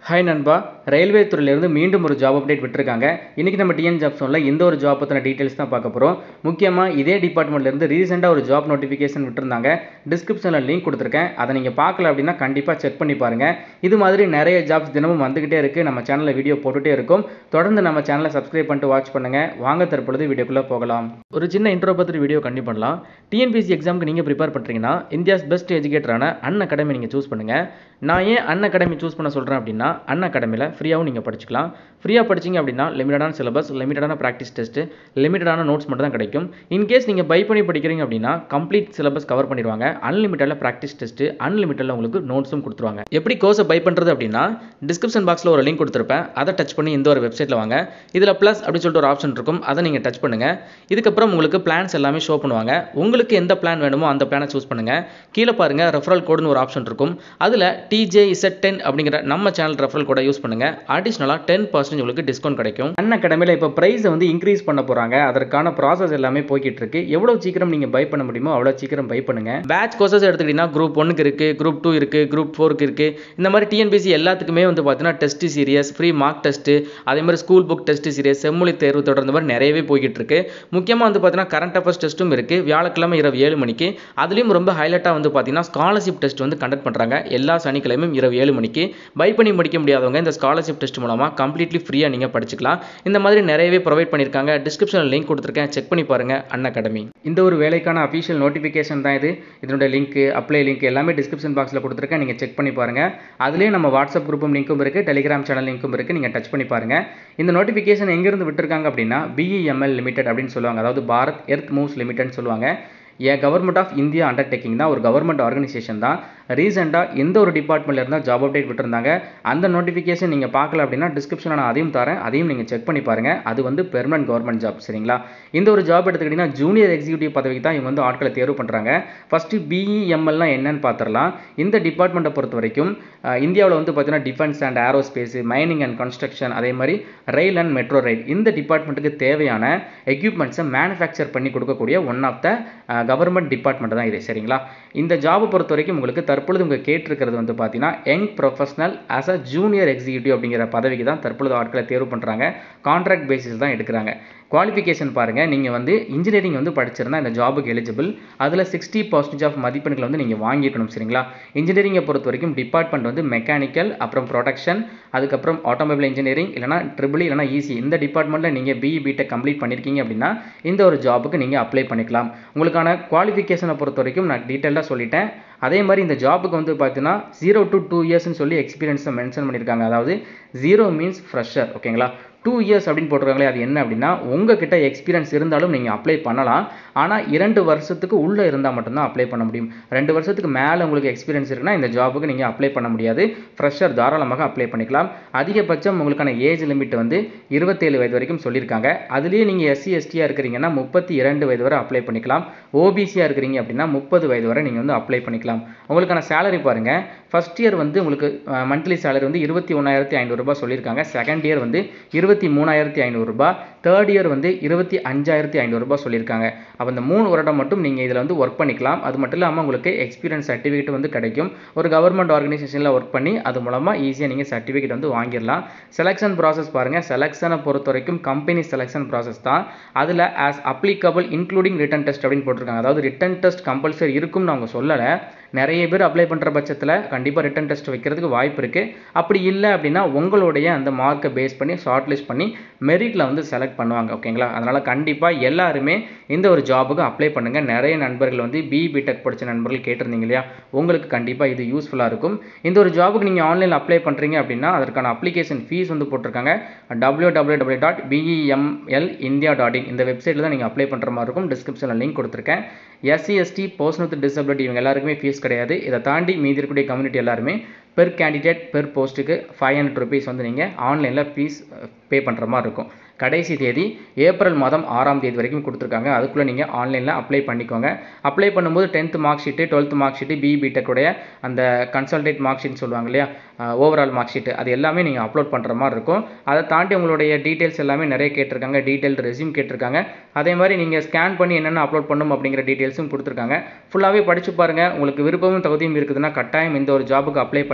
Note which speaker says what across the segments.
Speaker 1: hi நண்பா railway துறையிலேருந்து மீண்டும் ஒரு ஜாப் அப்டேட் விட்டுருக்காங்க இன்றைக்கி நம்ம டிஎன் ஜாப் சொன்னில் இந்த ஒரு ஜாப் பற்றின டீட்டெயில்ஸ் தான் பார்க்க போகிறோம் முக்கியமாக இதே டிபார்ட்மெண்ட்லேருந்து ரீசெண்டாக ஒரு ஜாப் நோட்டிஃபிகேஷன் விட்டுருந்தாங்க டிஸ்கிரிப்ஷனில் லிங்க் கொடுத்துருக்கேன் அதை நீங்கள் பார்க்கல அப்படின்னா கண்டிப்பாக செக் பண்ணி பாருங்கள் இது மாதிரி நிறைய ஜாப்ஸ் தினமும் வந்துக்கிட்டே இருக்குது நம்ம சேனலில் வீடியோ போட்டுகிட்டே இருக்கும் தொடர்ந்து நம்ம சேனலை சப்ஸ்கிரைப் பண்ணிட்டு வாட்ச் பண்ணுங்கள் வாங்க தற்பொழுது வீடியோக்குள்ளே போகலாம் ஒரு சின்ன இன்ட்ரோ பற்றி வீடியோ கண்டிப்பாக பண்ணலாம் டிஎன்பிசி எக்ஸாமுக்கு நீங்கள் ப்ரிப்பேர் பண்ணுறீங்கன்னா இந்தியாஸ் பெஸ்ட் எஜுகேட்டரான அன் அகாடமி நீங்கள் சூஸ் பண்ணுங்கள் நான் ஏன் அன் அகாடமி சூஸ் பண்ண சொல்கிறேன் அப்படின்னா அன் அகாடமியில் ஃப்ரீயாகவும் நீங்கள் படிச்சுக்கலாம் ஃப்ரீயாக படிச்சிங்க அப்படின்னா லிமிட்டடான சிலபஸ் லிமிட்டடான ப்ராக்டிஸ் டெஸ்ட்டு லிமிட்டடான நோட்ஸ் மட்டும் தான் கிடைக்கும் இன்கேஸ் நீங்கள் பை பண்ணி படிக்கிறீங்க அப்படின்னா கம்ப்ளீட் சிலபஸ் கவர் பண்ணிடுவாங்க அன்லிமிட்டடில் ப்ராக்டிஸ் டெஸ்ட்டு அன்லிமிட்டடில் உங்களுக்கு நோட்ஸும் கொடுத்துருவாங்க எப்படி கோர்ஸை பை பண்ணுறது அப்படின்னா டிஸ்கிரிப்ஷன் பாக்ஸில் ஒரு லிங்க் கொடுத்துருப்பேன் அதை டச் பண்ணி இந்த ஒரு வெப்சைட்டில் வாங்க இதில் ப்ளஸ் அப்படின்னு சொல்லிட்டு ஒரு ஆப்ஷன் இருக்கும் அதை நீங்கள் டச் பண்ணுங்கள் இதுக்கப்புறம் உங்களுக்கு பிளான்ஸ் எல்லாமே ஷோ பண்ணுவாங்க உங்களுக்கு எந்த பிளான் வேணுமோ அந்த பிளானை சூஸ் பண்ணுங்கள் கீழே பாருங்கள் ரெஃபரல் கோடுன்னு ஒரு ஆப்ஷன் இருக்கும் அதில் டிஜே இசட் டென் அப்படிங்கிற நம்ம சேனல் ரெஃபரல் கோடை யூஸ் பண்ணுங்கள் அடிஷ்னலாக டென் பர்சன்டேஜ் உங்களுக்கு டிஸ்கவுண்ட் கிடைக்கும் அண்ணா அகாடமியில் இப்போ ப்ரைஸை வந்து இன்க்ரீஸ் பண்ண போகிறாங்க அதற்கான ப்ராசஸ் எல்லாமே போய்கிட்டு இருக்கு எவ்வளோ சீக்கிரம் நீங்கள் பை பண்ண முடியுமோ அவ்வளோ சீக்கிரம் பை பண்ணுங்கள் பேட்ச் கோர்சஸ் எடுத்துக்கிட்டிங்கன்னா குரூப் ஒன்றுக்கு இருக்குது குரூப் டூ இருக்குது குரூப் ஃபோருக்கு இருக்குது இந்த மாதிரி டிஎன்பிசி எல்லாத்துக்குமே வந்து பார்த்தீங்கன்னா test series free mock test அதே மாதிரி ஸ்கூல் புக் டெஸ்ட் சீரியஸ் செம்மொழி தேர்வு தொடர்ந்த மாதிரி நிறையவே போய்கிட்டு இருக்கு முக்கியமாக வந்து பார்த்தீங்கன்னா கரண்ட் அஃபேர்ஸ் டெஸ்ட்டும் இருக்குது வியாழக்கிழமை இரவு ஏழு மணிக்கு அதுலேயும் ரொம்ப ஹைலைட்டாக வந்து பார்த்தீங்கன்னா ஸ்காலர்ஷிப் டெஸ்ட் வந்து கண்டக்ட் பண்ணுறாங்க எல்லா சனிக்கிழமையும் இரவு ஏழு மணிக்கு பை பண்ணி முடிக்க முடியாதவங்க இந்த ஸ்காலர்ஷிப் டெஸ்ட் மூலமாக கம்ப்ளீட்லி ஃப்ரீயாக நீங்கள் படிச்சுக்கலாம் இந்த மாதிரி நிறையவே ப்ரொவைட் பண்ணியிருக்காங்க டிஸ்கிரிப்ஷனில் லிங்க் கொடுத்துருக்கேன் செக் பண்ணி பாருங்கள் அன் அகாடமி இந்த ஒரு வேலைக்கான அஃபிஷியல் நோட்டிஃபிகேஷன் தான் இது இதனுடைய லிங்க் அப்ளை லிங்க் எல்லாமே டிஸ்கிரிப்ஷன் பாக்ஸில் கொடுத்துருக்கேன் நீங்கள் செக் பண்ணி பாருங்கள் அதுலேயே நம்ம வாட்ஸ்அப் குரூப்பும் லிங்க்கும் இருக்குது டெலிகிராம் சேனல் லிங்க்கும் இருக்குது நீங்கள் டச் பண்ணி பாருங்கள் இந்த நோட்டிஃபிகேஷன் எங்கேருந்து விட்டுருக்காங்க அப்படின்னா பிஇஎம்எல் லிமிடெட் அப்படின்னு சொல்லுவாங்க அதாவது பாரத் எர்த் மூவ்ஸ் லிமிடெட்னு சொல்லுவாங்க a government of India undertaking தான் ஒரு கவர்மெண்ட் ஆர்கனைசேஷன் தான் ரீசெண்டாக எந்த ஒரு டிபார்ட்மெண்ட்டில் இருந்தால் ஜாப் அப்டேட் விட்டுருந்தாங்க அந்த நோட்டிஃபிகேஷன் நீங்கள் பார்க்கல அப்படின்னா டிஸ்கிரிப்ஷனில் நான் அதையும் தரேன் அதையும் நீங்கள் செக் பண்ணி பாருங்கள் அது வந்து பெர்மனன்ட் கவர்மெண்ட் ஜாப் சரிங்களா இந்த ஒரு ஜாப் எடுத்துக்கிட்டிங்கன்னா ஜூனியர் எக்ஸிக்யூட்டிவ் பதவிக்கு தான் இவங்க வந்து ஆட்களை தேர்வு பண்ணுறாங்க ஃபஸ்ட்டு பிஇஎம்எல்லாம் என்னன்னு பார்த்துடலாம் இந்த டிபார்ட்மெண்ட்டை பொறுத்த வரைக்கும் இந்தியாவில் வந்து பார்த்தீங்கன்னா defence and aerospace mining and construction அதே மாதிரி ரயில் அண்ட் மெட்ரோ ரயில் இந்த டிபார்ட்மெண்ட்டுக்கு தேவையான எக்யூப்மெண்ட்ஸை மேனுஃபேக்சர் பண்ணி கொடுக்கக்கூடிய one of the government department தான் இது சரிங்களா இந்த ஜாபை பொறுத்த வரைக்கும் உங்களுக்கு தற்பொழுது உங்கள் கேட்டிருக்கிறது வந்து பார்த்தீங்கன்னா young professional as a junior executive அப்படிங்கிற பதவிக்கு தான் தற்பொழுது ஆட்களை தேர்வு பண்ணுறாங்க கான்ட்ராக்ட் பேசிஸ் தான் எடுக்கிறாங்க குவாலிஃபிகேஷன் பாருங்கள் நீங்கள் வந்து இன்ஜினியரிங் வந்து படிச்சிருந்தா இந்த ஜாபுக்கு எலிஜிபிள் அதில் சிக்ஸ்டி பர்சன்டேஜ் ஆஃப் மதிப்பெண்களை வந்து நீங்கள் வாங்கியிருக்கணும் சரிங்களா இன்ஜினியரிங்கை பொறுத்த வரைக்கும் டிபார்ட்மெண்ட் வந்து மெக்கானிக்கல் அப்புறம் ப்ரொடக்ஷன் அதுக்கப்புறம் ஆட்டோமொபைல் இன்ஜினியரிங் இல்லைனா ட்ரிபிள் இல்லைனா ஈஸி இந்த டிபார்ட்மெண்ட்டில் நீங்கள் பிஇ பிடெக் கம்ப்ளீட் பண்ணியிருக்கீங்க அப்படின்னா இந்த ஒரு ஜாபுக்கு நீங்கள் அப்ளை பண்ணிக்கலாம் உங்களுக்கான குவாலிஃபிகேஷனை பொறுத்த வரைக்கும் நான் டீட்டெயிலாக சொல்லிட்டேன் அதே மாதிரி இந்த ஜாபுக்கு வந்து பார்த்தீங்கன்னா ஜீரோ டு டூ இயர்ஸ்னு சொல்லி எக்ஸ்பீரியன்ஸை மென்ஷன் பண்ணியிருக்காங்க அதாவது ஜீரோ மீன்ஸ் ஃப்ரெஷர் ஓகேங்களா டூ இயர்ஸ் அப்படின்னு போட்டிருக்காங்களே அது என்ன அப்படின்னா உங்ககிட்ட எக்ஸ்பீரியன்ஸ் இருந்தாலும் நீங்கள் அப்ளை பண்ணலாம் ஆனால் இரண்டு வருஷத்துக்கு உள்ளே இருந்தால் மட்டும்தான் அப்ளை பண்ண முடியும் ரெண்டு வருஷத்துக்கு மேலே உங்களுக்கு எக்ஸ்பீரியன்ஸ் இருக்குன்னா இந்த ஜாபுக்கு நீங்கள் அப்ளை பண்ண முடியாது ஃப்ரெஷர் தாராளமாக அப்ளை பண்ணிக்கலாம் அதிகபட்சம் உங்களுக்கான ஏஜ் லிமிட் வந்து இருபத்தேழு வயது வரைக்கும் சொல்லியிருக்காங்க அதுலேயே நீங்கள் எஸ்சி எஸ்டியாக இருக்கிறீங்கன்னா முப்பத்தி இரண்டு வயது வரை அப்ளை பண்ணிக்கலாம் ஓபிசியாக இருக்கிறீங்க அப்படின்னா முப்பது வயது வரை நீங்கள் வந்து அப்ளை பண்ணிக்கலாம் உங்களுக்கான சேலரி பாருங்கள் ஃபஸ்ட் இயர் வந்து உங்களுக்கு மந்த்லி சேலரி வந்து இருபத்தி ஒன்றாயிரத்தி ஐநூறுரூபா சொல்லியிருக்காங்க செகண்ட் இயர் வந்து இருபத்தி மூணாயிரத்தி ஐநூறுரூபா தேர்ட் இயர் வந்து இருபத்தி அஞ்சாயிரத்தி ஐநூறுரூபா சொல்லியிருக்காங்க அப்போ இந்த மூணு வருடம் மட்டும் நீங்கள் இதில் வந்து ஒர்க் பண்ணிக்கலாம் அது மட்டும் இல்லாமல் உங்களுக்கு எக்ஸ்பீரியன்ஸ் சர்டிஃபிகேட் வந்து கிடைக்கும் ஒரு கவர்மெண்ட் ஆர்கனைசேஷனில் ஒர்க் பண்ணி அது மூலமாக ஈஸியாக நீங்கள் சர்டிஃபிகேட் வந்து வாங்கிடலாம் செலெக்ஷன் ப்ராசஸ் பாருங்கள் செலெக்ஷனை பொறுத்த வரைக்கும் கம்பெனி செலெக்ஷன் ப்ராசஸ் தான் அதில் as applicable including written test அப்படின்னு போட்டிருக்காங்க அதாவது ரிட்டன் டெஸ்ட் கம்பல்சரி இருக்கும்னு அவங்க சொல்லலை நிறைய பேர் அப்ளை பண்ணுற பட்சத்தில் கண்டிப்பாக ரிட்டன் டெஸ்ட் வைக்கிறதுக்கு வாய்ப்பு இருக்குது அப்படி இல்லை அப்படின்னா உங்களுடைய அந்த மார்க்கை பேஸ் பண்ணி ஷார்ட் லிஸ்ட் பண்ணி மெரிட்டில் வந்து செலக்ட் பண்ணுவாங்க ஓகேங்களா அதனால் கண்டிப்பாக எல்லாருமே இந்த ஒரு ஜாபுக்கு அப்ளை பண்ணுங்கள் நிறைய நண்பர்கள் வந்து பி பிடெக் படித்த நண்பர்கள் கேட்டிருந்தீங்க இல்லையா உங்களுக்கு கண்டிப்பாக இது யூஸ்ஃபுல்லாக இருக்கும் இந்த ஒரு ஜாபுக்கு நீங்கள் ஆன்லைனில் அப்ளை பண்ணுறீங்க அப்படின்னா அதற்கான அப்ளிகேஷன் ஃபீஸ் வந்து போட்டிருக்காங்க W W W dot BEML India dot in இந்த வெப்சைட்டில் தான் நீங்கள் அப்ளை பண்ணுற மாதிரி இருக்கும் டிஸ்கிரிப்ஷனில் லிங்க் கொடுத்துருக்கேன் SC ST person with disability இவங்க எல்லாருக்குமே ஃபீஸ் கிடையாது இதை தாண்டி மீதி இருக்கக்கூடிய கம்யூனிட்டி எல்லாருமே பெர் கேண்டிடேட் பெர் போஸ்ட்டுக்கு ஃபைவ் ஹண்ட்ரட் ருபீஸ் வந்து நீங்கள் ஆன்லைனில் ஃபீஸ் பே பண்ணுற மாதிரி இருக்கும் கடைசி தேதி ஏப்ரல் மாதம் ஆறாம் தேதி வரைக்கும் கொடுத்துருக்காங்க அதுக்குள்ளே நீங்கள் ஆன்லைனில் அப்ளை பண்ணிக்கோங்க அப்ளை பண்ணும்போது tenth mark sheet twelfth mark sheet BE பிடெக்குடைய அந்த கன்சல்டேட் மார்க் ஷீட் சொல்லுவாங்க இல்லையா ஓவரால் மார்க் ஷீட்டு அது எல்லாமே நீங்கள் அப்லோட் பண்ணுற மாதிரி இருக்கும் அதை தாண்டி உங்களுடைய டீட்டெயில்ஸ் எல்லாமே நிறைய கேட்டிருக்காங்க டீட்டெயில்டு ரெஸ்யூம் கேட்டிருக்காங்க அதே மாதிரி நீங்கள் ஸ்கேன் பண்ணி என்னென்ன அப்லோட் பண்ணணும் அப்படிங்கிற டீட்டெயில்ஸும் கொடுத்துருக்காங்க ஃபுல்லாகவே படித்து பாருங்கள் உங்களுக்கு விருப்பமும் தகுதியும் இருக்குதுன்னா கட்டாயம் இந்த ஒரு ஜாபுக்கு அப்ளை பண்ணுங்கள்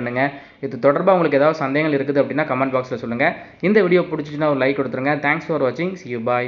Speaker 1: பண்ணுங்கள் இது தொடர்பாக உங்களுக்கு ஏதாவது சந்தேகங்கள் இருக்குது அப்படின்னா கமெண்ட் பாக்ஸில் சொல்லுங்கள் இந்த வீடியோ பிடிச்சிச்சுன்னா ஒரு லைக் கொடுத்துருங்க தேங்க்ஸ் ஃபார் வாட்சிங் சி யூ பாய்